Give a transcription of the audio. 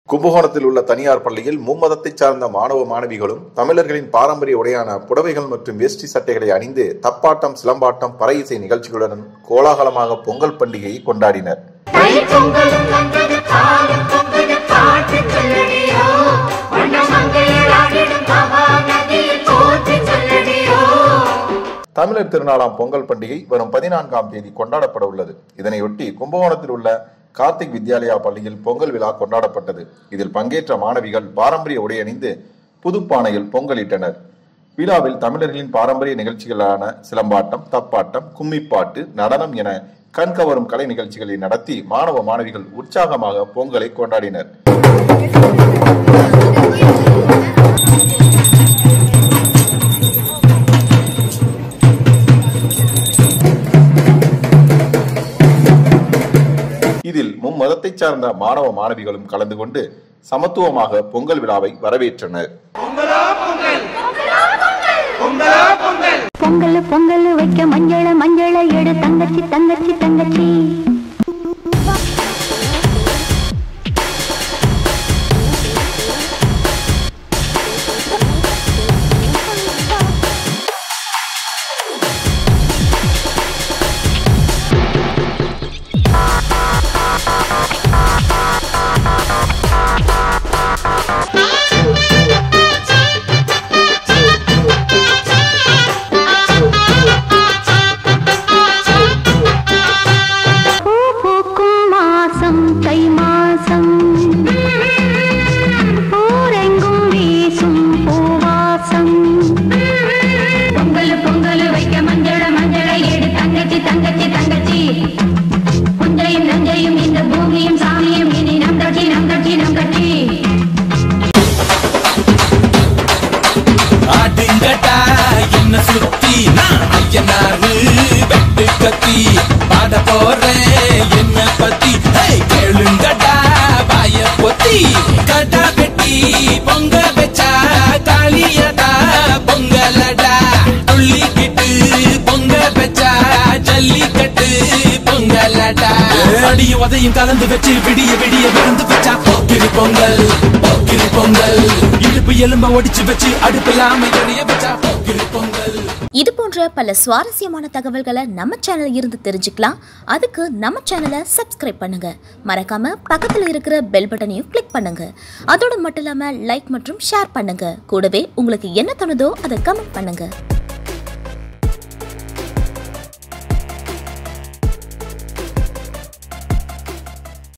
கும்பகோணத்தில் உள்ள தனியார் பள்ளியில் மும்மதத்தை சார்ந்த மாணவ மாணவிகளும் தமிழர்களின் பாரம்பரிய உடையான புடவைகள் மற்றும் வேஷ்டி சட்டைகளை அணிந்து தப்பாட்டம் சிலம்பாட்டம் பறை இசை நிகழ்ச்சிகளுடன் கோலாகலமாக பொங்கல் பண்டிகையை கொண்டாடினர் தை பொங்கலும் வந்தது காலம் பொங்கது பாட்டு சொல்லடியோ வண்ணமங்கையில் ஆடிடும் மகாநதியில் போற்றி சொல்லடியோ தமிழர் திருநாளாம் பொங்கல் பண்டிகை வரும் பதினான்காம் தேதி கொண்டாடப்பட உள்ளது இதனையொட்டி கும்பகோணத்தில் உள்ள கார்த்திக் வித்யாலயா பள்ளியில் பொங்கல் விழா கொண்டாடப்பட்டது இதில் பங்கேற்ற மாணவிகள் பாரம்பரிய உடை அணிந்து புதுப்பானையில் பொங்கலிட்டனர் விழாவில் தமிழர்களின் பாரம்பரிய நிகழ்ச்சிகளான சிலம்பாட்டம் தப்பாட்டம் கும்மிப்பாட்டு நடனம் என கண்கவரும் கலை நிகழ்ச்சிகளை நடத்தி மாணவ மாணவிகள் உற்சாகமாக பொங்கலை கொண்டாடினர் இதில் மும்மதத்தை சார்ந்த மாணவ மாணவிகளும் கலந்து கொண்டு சமத்துவமாக பொங்கல் விழாவை வரவேற்றனர் பொங்கல் பொங்கல் வைக்க மஞ்சள மஞ்சள எடு தங்கச்சி தங்கச்சி தங்கச்சி பூ பூக்கும் மாசம் தை மாசம் ஊரெங்கும் வீசும் பூவாசம் பொங்கல் பொங்கல் வைக்க மஞ்சள மஞ்சள எடு தங்கச்சி தங்கச்சி தங்கச்சி புஞ்சையும் நஞ்சையும் இந்த பூமியும் சாமியும் இனி நம் கட்சி நம் கட்சி நம் கட்சி ஆடுங்கடா என்ன சுத்தி நான் ஐயனாரு வெட்டு கத்தி பாட போறேன் என்ன பத்தி ஹே, கேளுங்கடா வாய பொத்தி கடா வெட்டி பொங்க வச்சா காளியடா பொங்கலடா துள்ளிக்கிட்டு பொங்க வச்சா ஜல்லிக்கட்டு பொங்கலடா அடிய உதையும் கலந்து வச்சு விடிய விடிய விருந்து வச்சா போக்கிரி பொங்கல் போக்கிரி பொங்கல் இடுப்பு எலும்ப ஒடிச்சு வச்சு அடுப்பில்லாம எரிய வச்சா போக்கிரி பொங்கல் இது போன்ற பல சுவாரஸ்யமான தகவல்களை நம்ம சேனல் இருந்து தெரிஞ்சுக்கலாம் அதுக்கு நம்ம சேனலை சப்ஸ்கிரைப் பண்ணுங்க மறக்காம பக்கத்தில் இருக்கிற பெல் பட்டனையும் கிளிக் பண்ணுங்க அதோடு மட்டும் இல்லாம லைக் மற்றும் ஷேர் பண்ணுங்க கூடவே உங்களுக்கு என்ன தோணுதோ அதை கமெண்ட் பண்ணுங்க